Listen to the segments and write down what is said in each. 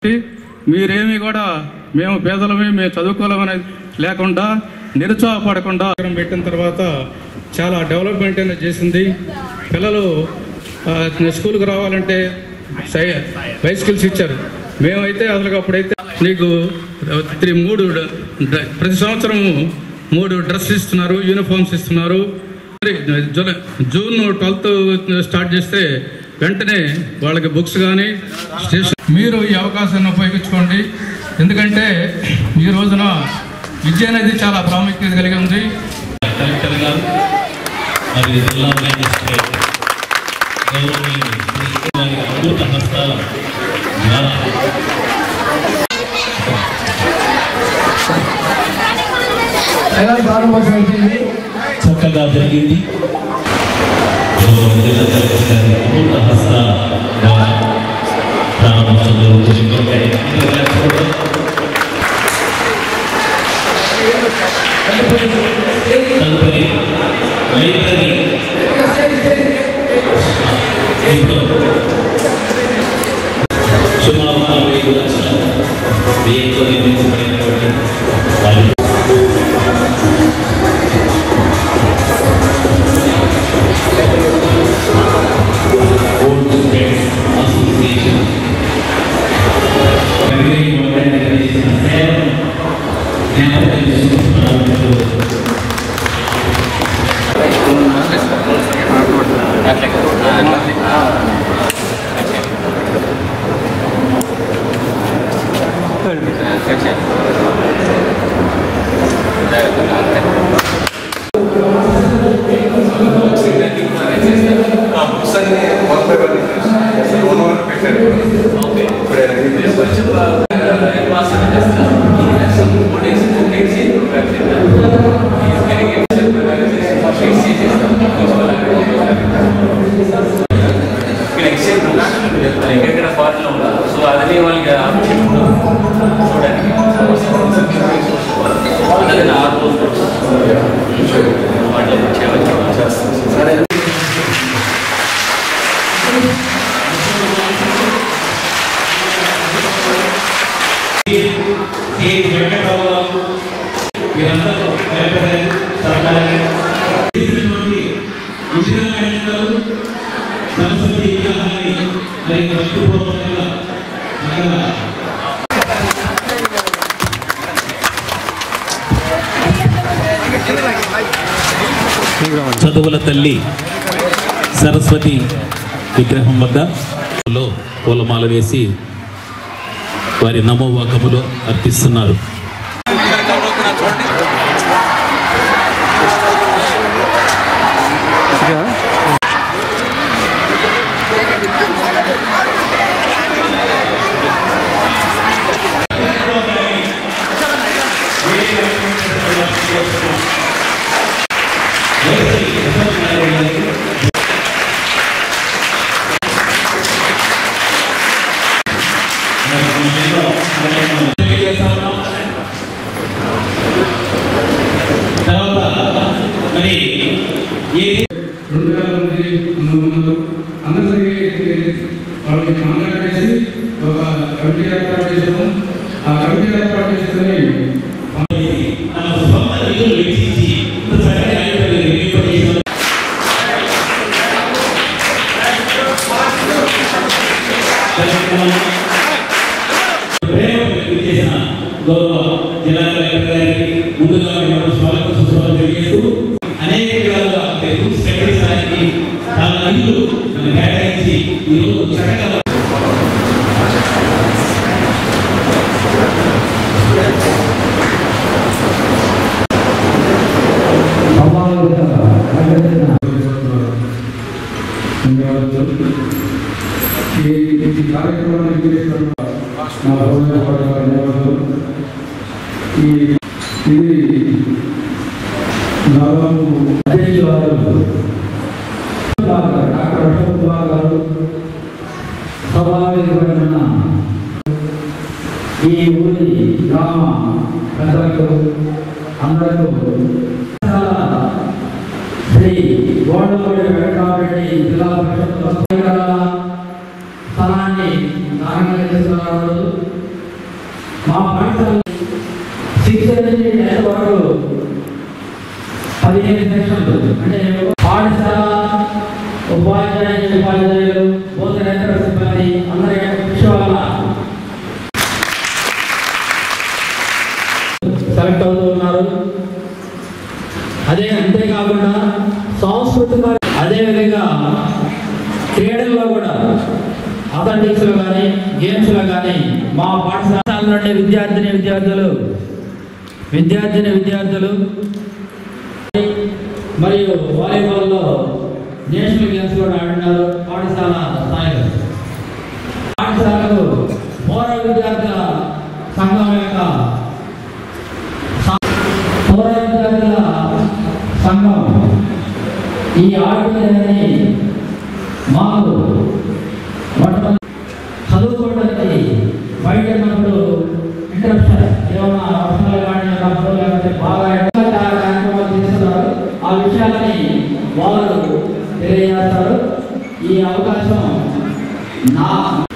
మీరేమి కూడా మేము పేదలమే మేము చదువుకోలేమని లేకుండా నిరుత్సాహపడకుండా పెట్టిన తర్వాత చాలా డెవలప్మెంట్ అనేది చేసింది పిల్లలు ఆ, స్కూల్కి రావాలంటే సై బైసికల్స్ ఇచ్చారు మేమైతే అసలు అప్పుడైతే నీకు త్రీ మూడు డ- ప్రతి సంవత్సరం మూడు డ్రెస్ ఇస్తున్నారు యూనిఫామ్స్ ఇస్తున్నారు జూలై జూన్ ట్వెల్త్ స్టార్ట్ చేస్తే వెంటనే వాళ్ళకి బుక్స్ కానీ స్టేషన్ మీరు ఈ అవకాశాన్ని ఉపయోగించుకోండి ఎందుకంటే ఈ రోజున విద్య అనేది చాలా ప్రాముఖ్యత కలిగి ఉంది కలెక్టర్ గారు మరియు జిల్లా మేజిస్ట్రేట్ గౌరవనీయులు శ్రీ వారి అమృత హస్తాల ద్వారా చక్కగా జరిగింది గౌరవ జిల్లా కలెక్టర్ గారి అమృత హస్తాల ద్వారా ప్రారంభోత్సవం జరుగుతుంది తదుపరి లైబ్రరీ ఇప్పుడు సుమారు నలభై ఐదు లక్షల వ్యయంతో నిర్మించబడినటువంటి వారి ఓల్డ్ ఫ్రెండ్స్ అసోసియేషన్ లైబ్రరీ మొదలైన చేసిన సేవను జ్ఞాపకం చేసుకుంటున్నారు ఇక్కడ ఎక్స్చేంజ్ ఉన్నా ఎక్కడెక్కడ ఫారెన్లో ఉన్నా సో అదే వాళ్ళకి ఆప్షన్ చూడడానికి అదే నా ఆరు రోజులు వాళ్ళు చేయవచ్చు కె వెంకటరావు గారు వీరందరూ లైబ్రరీ సహకారాన్ని చేసినటువంటి ఉచితంగా అడిగినారు సరస్వతి విగ్రహాన్ని మరి భక్తిపూర్వకంగా చక్కగా చదువుల తల్లి సరస్వతి విగ్రహం వద్ద లో పూలమాల వేసి వారి నమోవాకములో అర్పిస్తున్నారు తర్వాత మరి ఈ రెండు వేల మంది ఉన్నారు. అందరికీ వాళ్ళకి కాంట్రాక్ట్ చేసి ఒక కమిటీ ఏర్పాటు చేసాము ఆ కమిటీ ఏర్పాటు చేసుకుని మన సొంత నిధులు వెచ్చించి ఇంత చక్కటి లైబ్రరీ నిర్మింపజేసిన ప్రేమ వ్యక్తం చేసిన గౌరవ జిల్లా కలెక్టర్ గారికి ముందుగా మేము స్వాగత సుస్వాగతం తెలియజేస్తూ అనేక విధాలుగా బుక్స్ పెట్టడానికి చాలా నిధులు మనం కేటాయించి ఈరోజు చక్కగా ఈ ఈ కార్యక్రమానికి చేస్తున్న నా హృదయపూర్వక ధన్యవాదాలు. ఈ ఇది దాదాపు అధ్యక్షులు వారు డాక్టర్ అశోక్ కుమార్ గారు స్వాభావికమైన ఈ ఊరి గ్రామ ప్రజలకు అందరికీ శ్రీ గోడమూడి వెంకటరామరెడ్డి జిల్లా పరిషత్ స్థలాన్ని దాఖలు చేస్తున్నారు మా పాఠశాల నుండి విద్యార్థిని విద్యార్థులు విద్యార్థిని విద్యార్థులు మరియు వాలీబాల్లో నేషనల్ గేమ్స్ కూడా ఆడినారు పాఠశాల స్థాయిలో పాఠశాలకు పౌర విద్యార్థుల సంఘం యొక్క స- పౌర విద్యార్థుల సంఘం ఈ ఆటని మాకు మొట్టమొదటి చదువుకోవడానికి బయట ఉన్నప్పుడు ఇంటరప్షన్ ఏమైనా వర్షాలు కానీ ఉన్నప్పుడు లేకపోతే బాగా ఎండ కార్యక్రమాలు చేస్తున్నారు ఆ విషయాలని వారు తెలియజేస్తారు ఈ అవకాశం నా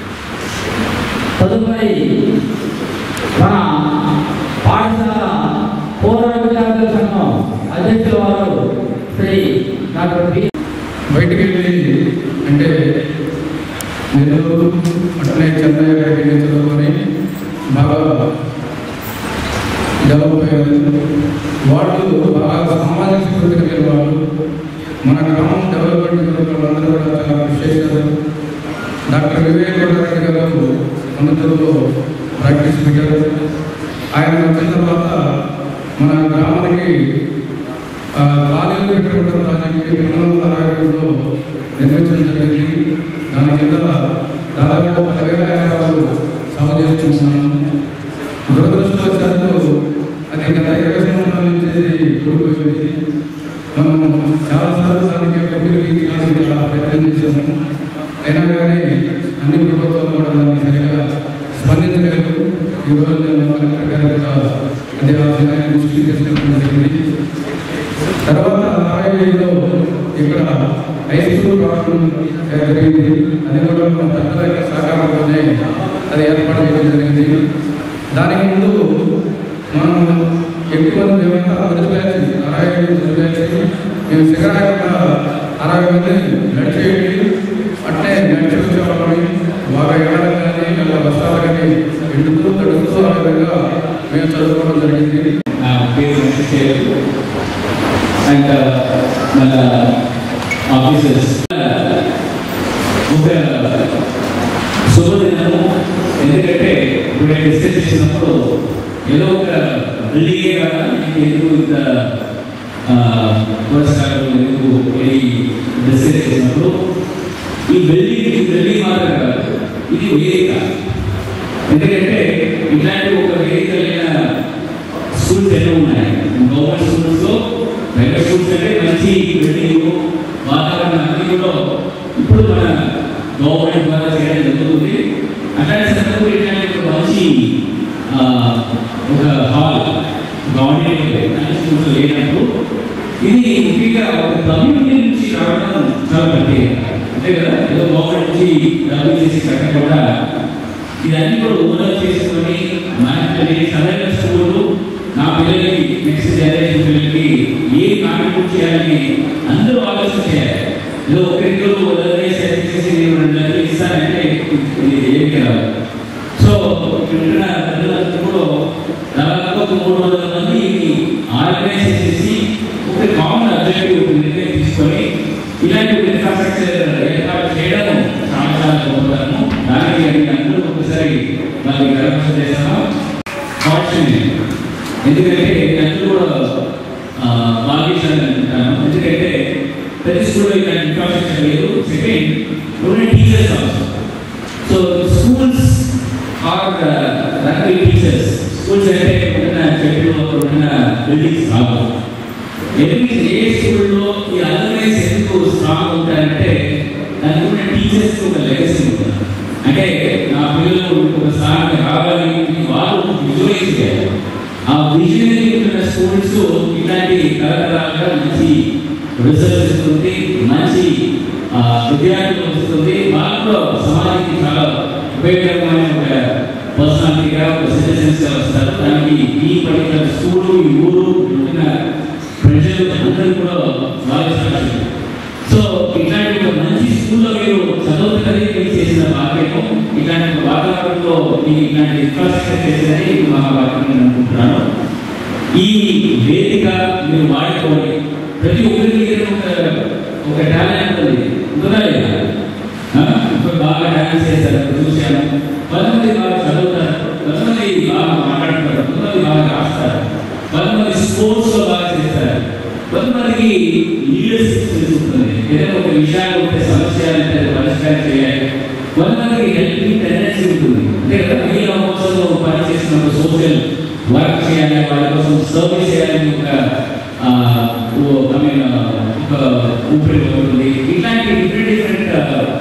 తదుపరి మన పాఠశాల పౌర విద్యార్థుల సంఘం అధ్యక్షుల వారు శ్రీ డాక్టర్ బి బయటికి వెళ్ళి అంటే నెల్లూరు అట్లనే చెన్నై గారికి వెళ్ళి చదువుకొని బాగా డెవలప్ అయ్యారు వాళ్ళు బాగా సామాజిక స్ఫూర్తి కలిగిన వాళ్ళు మన గ్రామం డెవలప్మెంట్ గురించి వాళ్ళందరూ కూడా చాలా కృషి చేశారు డాక్టర్ వివేకానంద రెడ్డి గారు అందులో ప్రాక్టీస్ పెట్టారు ఆయన వచ్చిన తర్వాత మన గ్రామానికి ఆ, బాల్యం పెట్టుకుంటున్న ప్రాజెక్ట్ పంతొమ్మిది వందల అరవై రెండులో నిర్మించడం జరిగింది దాని కింద దాదాపు పదివేల ఎకరాలు సాగు చేస్తున్నాము దురదృష్టవశాత్తు అది గత ఇరవై సంవత్సరాల నుంచి కూలిపోయింది మనం చాలాసార్లు దానికి కమిటీకి తీసుకెళ్ళి చాలా ప్రయత్నం చేశాము అయినా కానీ అన్ని ప్రభుత్వాలు కూడా దాన్ని సరిగా స్పందించలేదు ఈరోజు నేను కలెక్టర్ గారి యొక్క అదే ఆ విషయాన్ని దృష్టికి తీసుకెళ్ళడం జరిగింది తర్వాత అరవై ఐదులో ఇక్కడ హై స్కూల్ ప్రారంభం జరిగింది అది కూడా మన పెద్దల యొక్క సహకారంతోనే అది ఏర్పాటు చేయడం జరిగింది దానికి ముందు మనం ఎక్కువ మంది మేమంతా మొదటి బ్యాచ్ అరవై ఐదు మొదటి బ్యాచ్ మేము శిఖరాయంగా అరవై మంది నడిచేయండి అట్లే నడిచి వచ్చేవాళ్ళని బాగా ఎడడం కానీ అలా బస్తాలు కానీ ఎండుతూ తడుస్తూ ఆ విధంగా మేము చదువుకోవడం జరిగింది నా పేరు వెంకటేశ్వరు అండ్ మన ఆఫీసర్స్ ఒక శుభదినము ఎందుకంటే ఇప్పుడు నేను డిస్కస్ చేసినప్పుడు ఏదో ఒక బిల్డింగే కదా నీకు ఎందుకు ఇంత ఆ, పురస్కారాలు ఎందుకు అని డిస్కస్ చేసినప్పుడు ఈ బిల్డింగ్ ఈ బిల్డింగ్ మాత్రం కాదు ఇది వేదిక ఎందుకంటే ఇట్లాంటి ఒక వేదిక లేన స్కూల్స్ ఎన్నో ఉన్నాయి గవర్నమెంట్ స్కూల్స్ లో ప్రైవేట్ స్కూల్స్ అంటే మంచి బిల్డింగ్ వాతావరణం అన్ని కూడా ఇప్పుడు మన గవర్నమెంట్ ద్వారా చేయడం జరుగుతుంది అట్లాంటి సందర్భంలో ఇట్లాంటి ఒక మంచి ఆ, ఒక హాల్ గవర్నమెంట్ అన్ని స్కూల్స్ లేనప్పుడు ఇది ముఖ్యంగా ఒక కమ్యూనిటీ నుంచి రావడం చాలా ప్రత్యేకత అంతే కదా ఏదో గవర్నమెంట్ నుంచి డబ్బులు చేసి కట్టకుండా ఇదన్నీ కూడా ఓనర్ చేసుకొని మనకి సరైన స్కూళ్ళు నా పిల్లలకి నెక్స్ట్ జనరేషన్ పిల్లలకి ఏ కాంట్రిబ్యూట్ చేయాలని అందరూ ఆలోచన చేయాలి ఏదో ఒకరిద్దరు వదిలేసి చేసి నేను రెండు లక్షలు ఇస్తానంటే ఇది ఏమి రాదు సో ఇక్కడ పిల్లలందరూ కూడా దాదాపు ఒక మూడు వందల మంది ఆర్గనైజ్ చేసేసి ఒక కామన్ అబ్జెక్టివ్ నిర్ణయం తీసుకొని ఇలాంటి ఇన్ఫ్రాస్ట్రక్చర్ ఏర్పాటు చేయడం చాలా చాలా గొప్పతనము దానికి అడిగిన అందరూ ఒకసారి వాళ్ళకి గర్వం చేస్తాము ఫార్చునేట్ ఎందుకంటే అందరూ కూడా భాగ్యశాలి అనుకుంటాను ఎందుకంటే ప్రతి స్కూల్లో ఇలాంటి ఇన్ఫ్రాస్ట్రక్చర్ లేదు second only teachers also so schools are run teachers schools అంటే ఉన్న చెట్లు ఉన్న బిల్డింగ్స్ కాదు ఎన్ని ఏ స్కూల్లో ఈ అలర్నైజ్ ఎందుకు స్ట్రాంగ్ ఉంటారంటే దానికి ఉన్న టీచర్స్ ఒక లెగసీ ఉంటుంది అంటే నా పిల్లలు ఒక స్థానానికి రావాలి అని వాళ్ళు విజువలైజ్ చేయాలి ఆ విజనరీ ఉన్న స్కూల్స్ ఇట్లాంటి తరతరాలుగా మంచి రిజల్ట్స్ ఇస్తుంది మంచి ఆ, విద్యార్థులు వస్తుంది వాళ్ళు కూడా సమాజానికి చాలా ఉపయోగకరమైన ఒక పర్సనాలిటీగా ఒక సిటిజన్స్ గా వస్తారు దానికి ఈ పర్టికులర్ స్కూలు ఈ ఊరు ఉన్న ప్రజలు అందరూ కూడా వాళ్ళ సాక్షి సో ఇట్లాంటి ఒక మంచి స్కూల్లో మీరు చదువుతున్నది మీరు చేసిన భాగ్యము ఇట్లాంటి ఒక వాతావరణంలో మీకు ఇట్లాంటి ఇన్ఫ్రాస్ట్రక్చర్ చేసేది మా భాగ్యం నేను అనుకుంటున్నాను ఈ వేదిక మీరు వాడుకోండి ప్రతి ఒక్కరికి ఏదో ఒక ఒక టాలెంట్ ఉంది ఉంటుందా లేదా? ఆ? ఇప్పుడు బాగా డాన్స్ చేస్తారు అక్కడ చూశాను కొంతమంది బాగా చదువుతారు కొంతమంది బాగా మాట్లాడతారు కొంతమంది బాగా రాస్తారు కొంతమంది స్పోర్ట్స్ లో బాగా చేస్తారు కొంతమందికి లీడర్షిప్ తెలుస్తుంది ఏదైనా ఒక విషయాలు ఉంటే సమస్య అంటే అది పరిష్కారం చేయాలి కొంతమందికి హెల్పింగ్ టెండెన్సీ ఉంటుంది అంటే కదా వీళ్ళ కోసం పని చేసినప్పుడు సోషల్ వర్క్ చేయాలి వాళ్ళ కోసం సర్వీస్ చేయాలని ఒక ఆ, ఓ- I mean, ఆ, ఒక ఊపిరి ఉంటుంది ఇట్లాంటి different different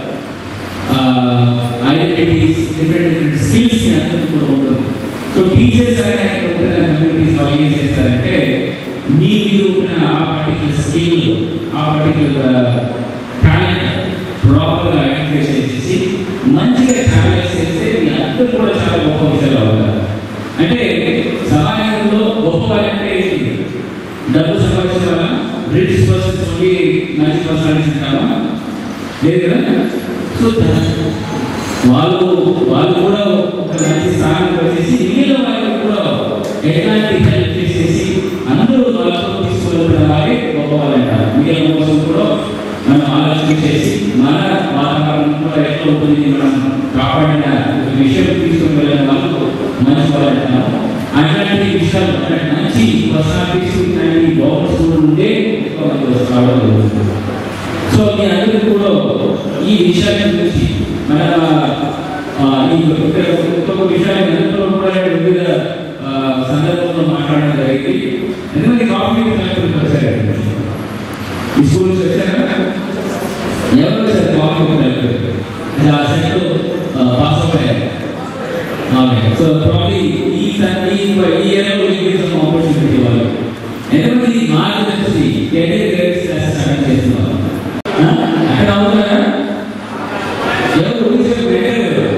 identities different different skills అందరికీ కూడా ఉంటుంది సో టీచర్స్ అయినా కమ్యూనిటీస్ వాళ్ళు ఏం చేస్తారంటే మీ మీద ఉన్న ఆ పర్టికులర్ స్కిల్ ఆ పర్టికులర్ టాలెంట్ ప్రాపర్గా ఐడెంటిఫై చేసేసి మంచిగా ట్రావెల్ చేస్తే మీ అందరూ కూడా చాలా గొప్ప విషయాలు అవుతారు అంటే సమాజంలో గొప్ప వాళ్ళంటే ఏంటి డబ్బు సంపాదించిన వాళ్ళ బ్రిటిష్ పర్సన్స్ నుండి మంచి పర్సనాలిటీస్ ఉంటామా లేదు కదా సో వాళ్ళు వాళ్ళు కూడా ఒక మంచి స్థానానికి వచ్చేసి మిగిలిన వాళ్ళకి కూడా ఎట్లాంటి హెల్ప్ చేసేసి అందరూ వాళ్ళతో తీసుకువెళ్తున్న వారే గొప్ప వాళ్ళు అంటారు మిగిలిన కోసం కూడా మనం ఆలోచన చేసి మన వాతావరణం కూడా ఎట్లా ఉంటుంది మనం కాపాడిన ఒక విషయం తీసుకుని వెళ్ళిన వాళ్ళు మంచి వాళ్ళు అంటారు అట్లాంటి విషయాలు అట్లాంటి మంచి పర్సనాలిటీస్ ఇట్లాంటి గవర్నమెంట్ స్కూల్ ఉంటే ఎక్కువ మంది రావడం జరుగుతుంది సో మీ అందరికీ కూడా ఈ విషయాన్ని గురించి మన ఆ, ఈ ఇక్కడ ఇంకొక విషయాన్ని అందరితో కూడా వివిధ ఆ, సందర్భంలో మాట్లాడడం జరిగింది ఎందుకంటే కాఫీ కలెక్టర్ వచ్చారు ఈ స్కూల్ నుంచి వచ్చారా ఎవరు వచ్చారు కాఫీ కలెక్టర్ అది ఆ సెట్ పాస్ అవుతాయి సో ప్రాబ్లీ ఈ సండే ఈ ఇయర్లో మీకు ఆపర్చునిటీ వాళ్ళు ఎందుకంటే మార్గదర్శి కెరీర్ గైడ్స్ క్లాస్ స్టార్ట్ చేస్తున్నారు ఆ? అక్కడ అవుతారా ఎవరు ఊరికే పెట్టారు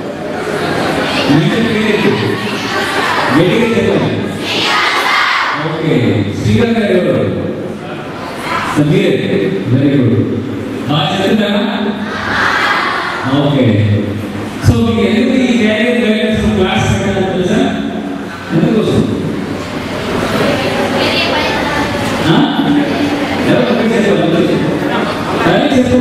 ఓకే శ్రీకాంత్ గారు ఎవరు సమీర్ వెరీ గుడ్ బాగా చెప్తున్నారా ఓకే సో మీకు ఎందుకు ఈ క్యారియర్ గైడెన్స్ క్లాస్ పెట్టాలి తెలుసా ఎందుకోసం ఆ? ఎవరు ఒకటి చెప్పాలి సరే చెప్పు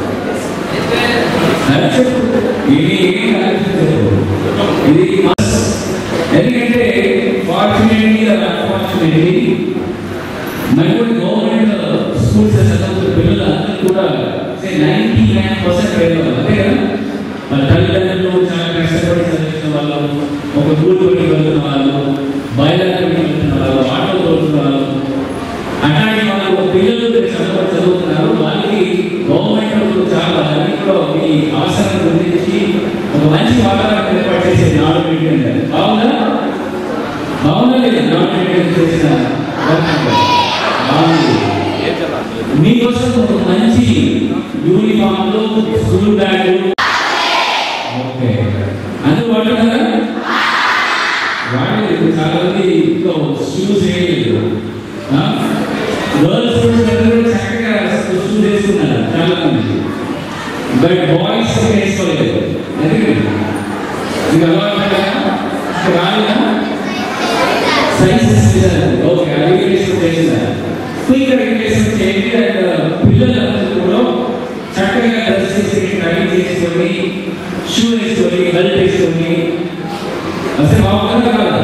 సరే చెప్పు ఇది ఏం కాదు చెప్పు ఇది మస్ ఎందుకంటే ఫార్చునేట్లీ అన్ఫార్చునేట్లీ మరి కూడా గవర్నమెంట్ స్కూల్స్ చదువుతున్న పిల్లలు అందరూ కూడా నైన్టీ నైన్ పర్సెంట్ పేదవాళ్ళు అంతే కదా వాళ్ళ తల్లిదండ్రులు చాలా కష్టపడి చదివించిన వాళ్ళు ఒక స్కూల్ పెట్టి వెళ్తున్న వాళ్ళు బయలుదేరి వెళ్తున్న వాళ్ళు ఆటో తోలుతున్న వాళ్ళు అట్లాంటి వాళ్ళు పిల్లలు చదువు చదువుతున్నారు వాళ్ళకి గవర్నమెంట్ చాలా అన్ని కూడా ఈ అవసరం గురించి ఒక మంచి వాతావరణం ఏర్పాటు చేసే నాలుగు మీటింగ్ బాగుందా బాగుందా లేదు నాలుగు మీటింగ్ చేసిన బాగుంది మీకోసం ఒక మంచి యూనిఫామ్లు స్కూల్ బ్యాగులు ఓకే అందరూ వాడుతున్నారా వాడలేదు చాలా మంది ఇంట్లో షూస్ వేయలేదు గర్ల్స్ స్టూడెంట్స్ అందరూ చక్కగా షూస్ వేసుకున్నారు చాలా మంది బట్ బాయ్స్ వేసుకోలేదు ఎందుకంటే మీకు అలవాటు రాలేదా సైన్సెస్ ఓకే అడిగేషన్ చేసినారు స్పీకర్ ఎడ్యుకేషన్ చేయండి అండ్ పిల్లలందరూ కూడా చక్కగా డ్రెస్ చేసి రెడీ చేసుకొని షూ వేసుకొని బెల్ట్ వేసుకొని అసలు బాగుంటుందా కాదా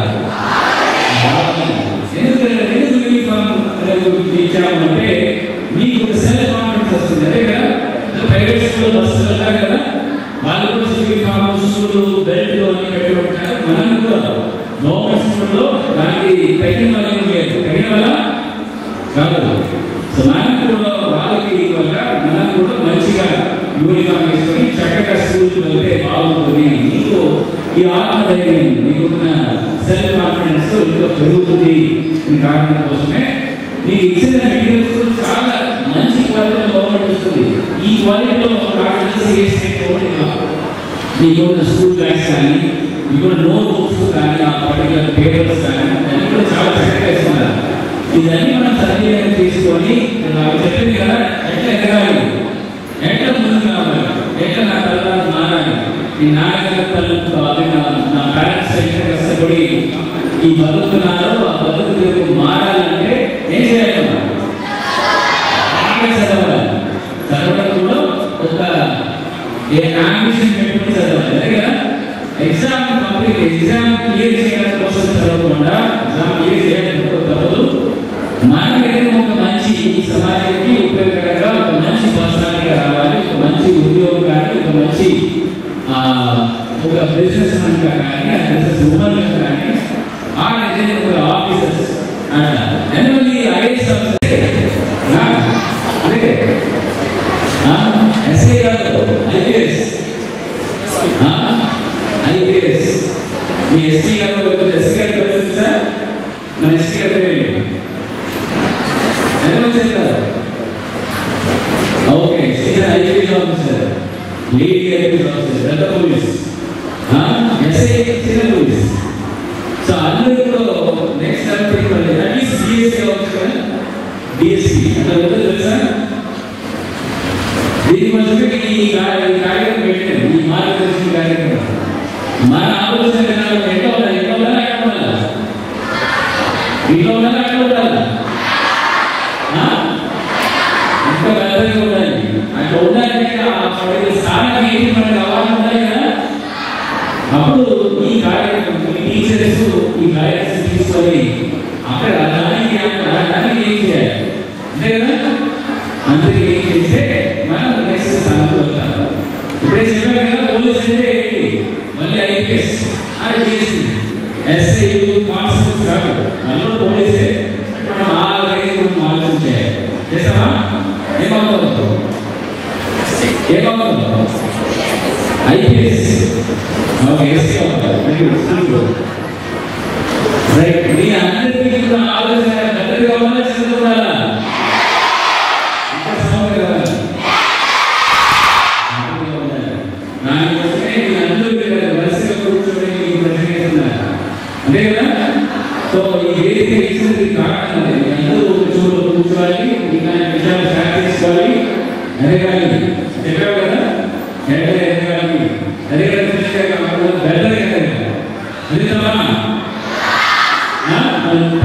ఎందుకంటే ఎందుకు యూనిఫామ్ ఇచ్చామంటే మీకు ఒక సెల్ఫ్ కాన్ఫిడెన్స్ వస్తుంది అదే కదా ప్రైవేట్ స్కూల్ బస్సులు ఉంటారు కదా వాళ్ళు కూడా యూనిఫామ్ షూలు బెల్ట్ అన్ని పెట్టి ఉంటారు మనం కూడా గవర్నమెంట్ స్కూల్లో దానికి తగిన వల్ల ఏం లేదు తగిన వల్ల కాదు సో మనం కూడా వాళ్ళకి వల్ల మనం కూడా మంచిగా యూనిఫామ్ వేసుకొని చక్కగా స్కూల్కి వెళ్తే బాగుంటుంది మీకు ఈ ఆత్మధైర్యం మీకున్న సెల్ఫ్ కాన్ఫిడెన్స్ ఇంకా పెరుగుతుంది ఈ కారణం కోసమే మీకు ఇచ్చిన మెటీరియల్స్ చాలా మంచి క్వాలిటీలో గవర్నమెంట్ వస్తుంది ఈ క్వాలిటీలో కాన్ఫిడెన్స్ ఏ స్టేట్ గవర్నమెంట్ కాదు. మీకున్న స్కూల్ బ్యాగ్స్ కానీ మీకున్న నోట్ బుక్స్ కానీ ఆ పర్టికులర్ పేపర్స్ కానీ అన్ని కూడా చాలా చక్కగా ఇస్తున్నారు ఇదన్నీ మనం సద్వినియోగం తీసుకొని నాకు చెప్పింది కదా ఎట్లా ఎదగాలి ఎట్లా ముందుకు రావాలి ఎట్లా నా తల్లి మారాలి ఈ నాన్నగారి తల్లి అదే నా నా పేరెంట్స్ ఎట్లా కష్టపడి ఈ బతుకున్నారో ఆ బతుకు రేపు మారాలంటే ఏం చేయాలి మనం? బాగా చదవాలి చదవడం కూడా ఒక ఏ అంబిషన్ ఎగ్జామ్ క్లియర్ చేయడానికి కోసం చదవకుండా ఎగ్జామ్ క్లియర్ చేయడానికి తప్పదు మనకైతే ఒక మంచి సమాజానికి ఉపయోగకరంగా ఒక మంచి పర్సనాలిటీగా రావాలి ఒక మంచి ఉద్యోగం కానీ ఒక మంచి ఆ, ఒక బిజినెస్ మ్యాన్ కానీ ఆ బిజినెస్ ఉమెన్ కానీ ఆ నిజంగా ఒక ఆఫీసర్స్ అంట జనరల్లీ ఐఏఎస్ అదే ఎస్ఐ కాదు ఐపీఎస్ ఐపీఎస్ మీ ఎస్టీ గారు ఎస్టీ గారు తెలుసు సార్ మన ఎస్టీ గారు పేరు ఎంత చెప్తారు okay senior IPS officer lady IPS officer పెద్ద police SI senior police so అందరిలో next level at least DSC officer DSC అంటే ఉంటుంది తెలుసా దీనికోసమే ఈ కార్య- ఈ కార్యక్రమం పెట్టాను ఈ మార్గదర్శన కార్యక్రమం మన ఆలోచన విధానం ఎట్లా ఉండాలి ఎట్లా ఉండాలి ఎట్లా ఉండాలి ఇంట్లో ఉండాలి అట్లా ఉండాలి ఆ? ఇంకా పెద్దగా ఉండాలి అట్లా ఉండాలంటే ఆ పడిన స్థానం ఏంటి మనకు అవగాహన ఉండాలి కదా అప్పుడు ఈ కార్యక్రమం ఈ టీచర్స్ ఈ కార్యక్రమం తీసుకొని అక్కడ దానికి అక్కడ దానికి ఏం చేయాలి అంతే కదా అందుకే ఏం చేస్తే మనం నెక్స్ట్ స్థానంలో వెళ్తాం ఇప్పుడే చెప్పాను కదా పోలీస్ అంటే ఏంటి మళ్ళీ ఐపీఎస్ ఐపీఎస్ ఎస్ఐ కాన్స్టేబుల్ కాదు మళ్ళీ పోలీసే మనం ఆల్రెడీ మనం ఆలోచించాలి చేస్తామా ఏమవుతుంది ఏమవుతుంది ఐపీఎస్ ఓకే ఎస్ఐ అవుతారు రైట్ మీ అందరికీ కూడా ఆలోచన పెద్దగా ఉందా చిన్నగా ఉండాలా ఇంకా సమయం కదా దానికోసమే మీ అందరూ ఇక్కడ వరుసగా కూర్చొని మీకు ప్రశ్నిస్తున్నారు అంతే కదా సో ఈ వేదిక ఇచ్చినది కారణం అదే. మీ అందరూ ఒక చోట కూర్చోవాలి ఇంకా విషయాలు షేర్ చేసుకోవాలి ఎదగాలి చెప్పావు కదా ఎక్కడ ఎదగాలి ఎదగడం బెటర్ ఎదగాలి అందుకమ్మా